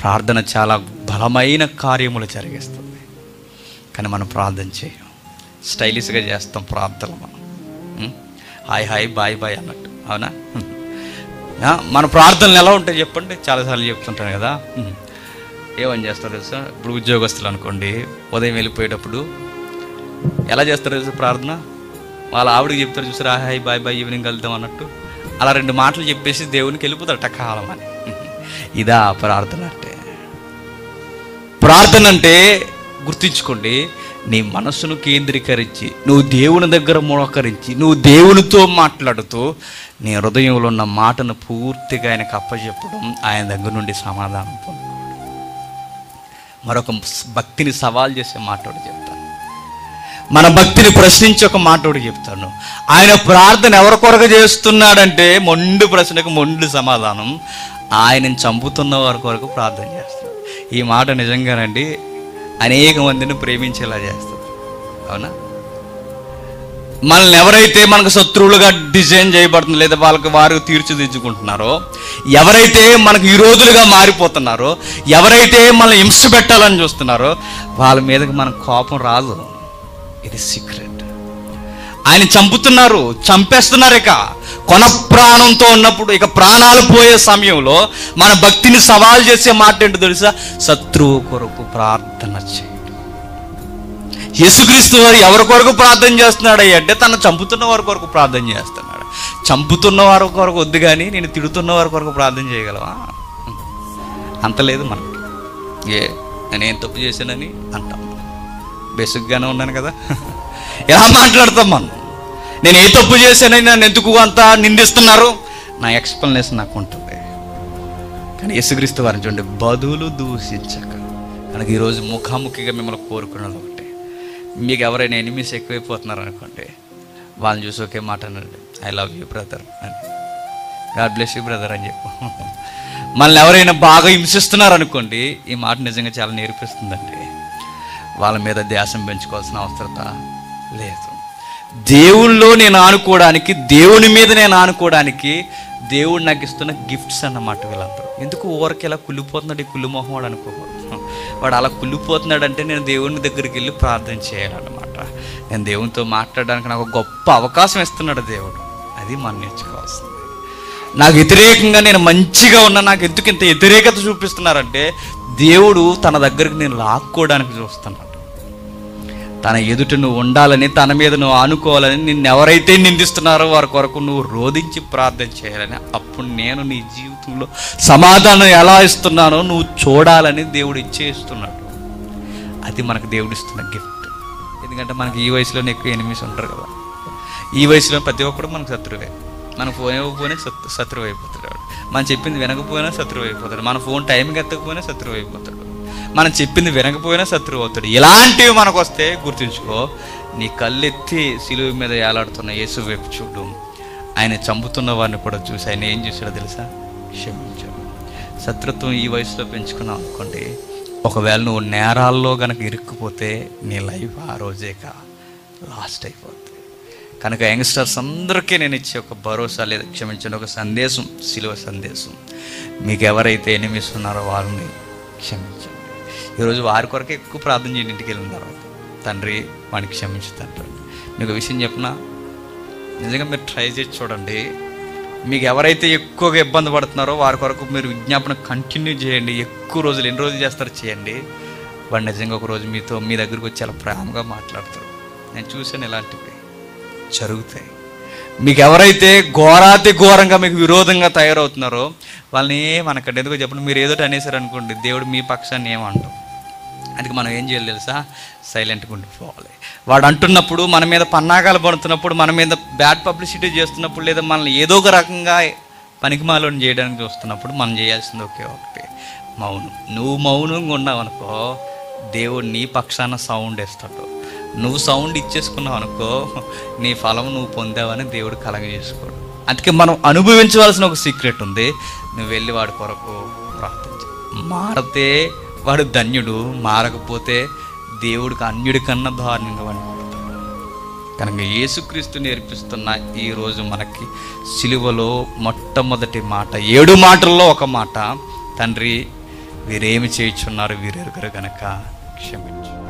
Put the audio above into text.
ప్రార్థన చాలా బలమైన కార్యములు జరిగిస్తుంది కానీ మనం ప్రార్థన చేయం స్టైలిష్గా చేస్తాం ప్రార్థనలు మనం ఉం? హాయ్ హాయ్ బాయ్ బాయ్ అన్నట్టు అవునా ఆ, మన ప్రార్థనలు ఎలా ఉంటాయి చెప్పండి చాలాసార్లు చెప్తుంటాను కదా ఉం. ఏమని చేస్తారు తెలుసా ఇప్పుడు ఉద్యోగస్తులు అనుకోండి ఉదయం వెళ్ళిపోయేటప్పుడు ఎలా చేస్తారు తెలుసా ప్రార్థన వాళ్ళ ఆవిడకి చెప్తారు చూసారా హాయ్ బాయ్ బాయ్ ఈవినింగ్ వెళ్దాం అన్నట్టు అలా రెండు మాటలు చెప్పేసి దేవునికి వెళ్ళిపోతారట కాలం అని ఇదా ప్రార్థన అంటే ప్రార్థన అంటే గుర్తుంచుకోండి నీ మనస్సును కేంద్రీకరించి నువ్వు దేవుని దగ్గర మోకరించి నువ్వు దేవునితో మాట్లాడుతూ నీ హృదయంలో ఉన్న మాటను పూర్తిగా ఆయనకు అప్పచెప్పడం ఆయన దగ్గర నుండి సమాధానం పొందడం మరొక భక్తిని సవాల్ చేసే మాటోడు చెప్తాను మన భక్తిని ప్రశ్నించి ఒక మాటోడు చెప్తాను ఆయన ప్రార్థన ఎవరి కొరకు చేస్తున్నాడంటే మొండు ప్రశ్నకు మొండు సమాధానం ఆయనను చంపుతున్న వారి కొరకు ప్రార్థన చేస్తాడు ఈ మాట నిజంగానండి అనేక మందిని ప్రేమించేలా చేస్తుంది అవునా మనల్ని ఎవరైతే మనకు శత్రువులుగా డిజైన్ చేయబడుతుంది లేదా వాళ్ళకి వారు తీర్చిదిద్దుకుంటున్నారో ఎవరైతే మనకు విరోధులుగా మారిపోతున్నారో ఎవరైతే మనల్ని హింస పెట్టాలని చూస్తున్నారో వాళ్ళ మీదకి మనకు కోపం రాదు ఇది సీక్రెట్ ఆయన చంపుతున్నారు చంపేస్తున్నారు ఇక కొన ప్రాణంతో ఉన్నప్పుడు ఇక ప్రాణాలు పోయే సమయంలో మన భక్తిని సవాల్ చేసే మాట ఏంటో తెలుసా శత్రువు కొరకు ప్రార్థన చేయడం యేసుక్రీస్తు వారు ఎవరి కొరకు ప్రార్థన చేస్తున్నాడు అంటే తను చంపుతున్న వారి కొరకు ప్రార్థన చేస్తున్నాడు చంపుతున్న వారి కొరకు వద్దు కానీ నేను తిడుతున్న వారి కొరకు ప్రార్థన చేయగలవా అంత లేదు మనకి ఏ నేనేం తప్పు చేశానని అంటాం బేసిక్గానే ఉన్నాను కదా ఎలా మాట్లాడతాం మనం నేను ఏ తప్పు చేశానని నన్ను ఎందుకు అంత నిందిస్తున్నారు నా ఎక్స్ప్లెనేషన్ నాకు ఉంటుంది కానీ యేసుక్రీస్తు వారిని చూడండి బదులు దూషించక కనుక ఈరోజు ముఖాముఖిగా మిమ్మల్ని కోరుకున్నది ఒకటే మీకు ఎవరైనా ఎనిమిస్ ఎక్కువైపోతున్నారు అనుకోండి వాళ్ళని చూసి ఒకే మాట అనండి ఐ లవ్ యూ బ్రదర్ అని గాడ్ బ్లెస్ యూ బ్రదర్ అని చెప్పు మనల్ని ఎవరైనా బాగా హింసిస్తున్నారు అనుకోండి ఈ మాట నిజంగా చాలా నేర్పిస్తుందండి వాళ్ళ మీద ధ్యాసం పెంచుకోవాల్సిన అవసరత లేదు దేవుళ్ళో నేను ఆనుకోవడానికి దేవుని మీద నేను ఆనుకోవడానికి దేవుడు నాకు ఇస్తున్న గిఫ్ట్స్ అన్నమాట వీళ్ళందరూ ఎందుకు ఊరికి ఇలా కుళ్ళిపోతున్నాడు ఈ కుళ్ళు మొహం వాడు అనుకోకూడదు వాడు అలా కుళ్ళిపోతున్నాడు అంటే నేను దేవుని దగ్గరికి వెళ్ళి ప్రార్థన చేయాలన్నమాట నేను దేవునితో మాట్లాడడానికి నాకు ఒక గొప్ప అవకాశం ఇస్తున్నాడు దేవుడు అది మనం నేర్చుకోవాల్సింది నాకు వ్యతిరేకంగా నేను మంచిగా ఉన్నా నాకు ఎందుకు ఇంత వ్యతిరేకత చూపిస్తున్నారంటే దేవుడు తన దగ్గరికి నేను లాక్కోవడానికి చూస్తున్నాడు తన ఎదుట నువ్వు ఉండాలని తన మీద నువ్వు ఆనుకోవాలని నిన్ను ఎవరైతే నిందిస్తున్నారో వారి కొరకు నువ్వు రోధించి ప్రార్థన చేయాలని అప్పుడు నేను నీ జీవితంలో సమాధానం ఎలా ఇస్తున్నానో నువ్వు చూడాలని దేవుడు ఇచ్చేస్తున్నాడు అది మనకు దేవుడు ఇస్తున్న గిఫ్ట్ ఎందుకంటే మనకి ఈ వయసులోనే ఎక్కువ ఎనిమిస్ ఉంటారు కదా ఈ వయసులో ప్రతి ఒక్కడు మనకు శత్రువే మన ఫోన్ ఇవ్వకపోయినా శత్ శత్రువు అయిపోతాడు మనం చెప్పింది వినకపోయినా శత్రువు అయిపోతాడు మన ఫోన్ టైంకి ఎత్తకపోయినా శత్రువు అయిపోతాడు మనం చెప్పింది వినకపోయినా శత్రువు అవుతాడు ఇలాంటివి మనకు వస్తే గుర్తుంచుకో నీ కళ్ళెత్తి సిలువ మీద ఏలాడుతున్న యేసు వైపు చూడు ఆయన చంపుతున్న వారిని కూడా చూసి ఆయన ఏం చేశాడో తెలుసా క్షమించాడు శత్రుత్వం ఈ వయసులో పెంచుకున్నావు అనుకోండి ఒకవేళ నువ్వు నేరాల్లో గనక ఇరుక్కుపోతే నీ లైఫ్ ఆ రోజేక లాస్ట్ అయిపోతుంది కనుక యంగ్స్టర్స్ అందరికీ నేను ఇచ్చే ఒక భరోసా లేదా క్షమించండి ఒక సందేశం సిలువ సందేశం మీకు ఎవరైతే ఎనిమిస్ ఉన్నారో వారిని క్షమించండి ఈరోజు వారి కొరకే ఎక్కువ ప్రార్థన చేయండి ఇంటికి వెళ్ళిన తర్వాత తండ్రి వాడిని క్షమించు తండ్రి మీకు ఒక విషయం చెప్పినా నిజంగా మీరు ట్రై చేసి చూడండి మీకు ఎవరైతే ఎక్కువగా ఇబ్బంది పడుతున్నారో వారి కొరకు మీరు విజ్ఞాపన కంటిన్యూ చేయండి ఎక్కువ రోజులు ఎన్ని రోజులు చేస్తారో చేయండి వాడు నిజంగా ఒక రోజు మీతో మీ దగ్గరికి వచ్చి చాలా ప్రేమగా మాట్లాడతారు నేను చూశాను ఇలాంటివి జరుగుతాయి మీకు ఎవరైతే ఘోరాతి ఘోరంగా మీకు విరోధంగా తయారవుతున్నారో వాళ్ళని మనకంటే ఎందుకో చెప్పండి మీరు ఏదో అనేసారు అనుకోండి దేవుడు మీ పక్షాన్ని ఏమంటాం అందుకే మనం ఏం చేయాలి తెలుసా సైలెంట్గా ఉండిపోవాలి వాడు అంటున్నప్పుడు మన మీద పన్నాగాలు పడుతున్నప్పుడు మన మీద బ్యాడ్ పబ్లిసిటీ చేస్తున్నప్పుడు లేదా మనల్ని ఏదో ఒక రకంగా పనికిమాలను చేయడానికి చూస్తున్నప్పుడు మనం చేయాల్సింది ఒకే ఒకటి మౌనం నువ్వు మౌనంగా ఉన్నావు అనుకో దేవుడు నీ పక్షాన సౌండ్ వేస్తాడు నువ్వు సౌండ్ ఇచ్చేసుకున్నావు అనుకో నీ ఫలం నువ్వు పొందావని దేవుడు కలగజేసుకోడు అందుకే మనం అనుభవించవలసిన ఒక సీక్రెట్ ఉంది నువ్వు వెళ్ళి వాడి కొరకు ప్రార్థించు మారితే వాడు ధన్యుడు మారకపోతే దేవుడికి అన్యుడి కన్నా దారుణంగా వాడిని కొడతాడు. కనుక యేసుక్రీస్తు నేర్పిస్తున్న ఈ రోజు మనకి సిలువలో మొట్టమొదటి మాట ఏడు మాటల్లో ఒక మాట తండ్రి వీరేమి చేయుచున్నారు వీరెరుగరు గనక క్షమించు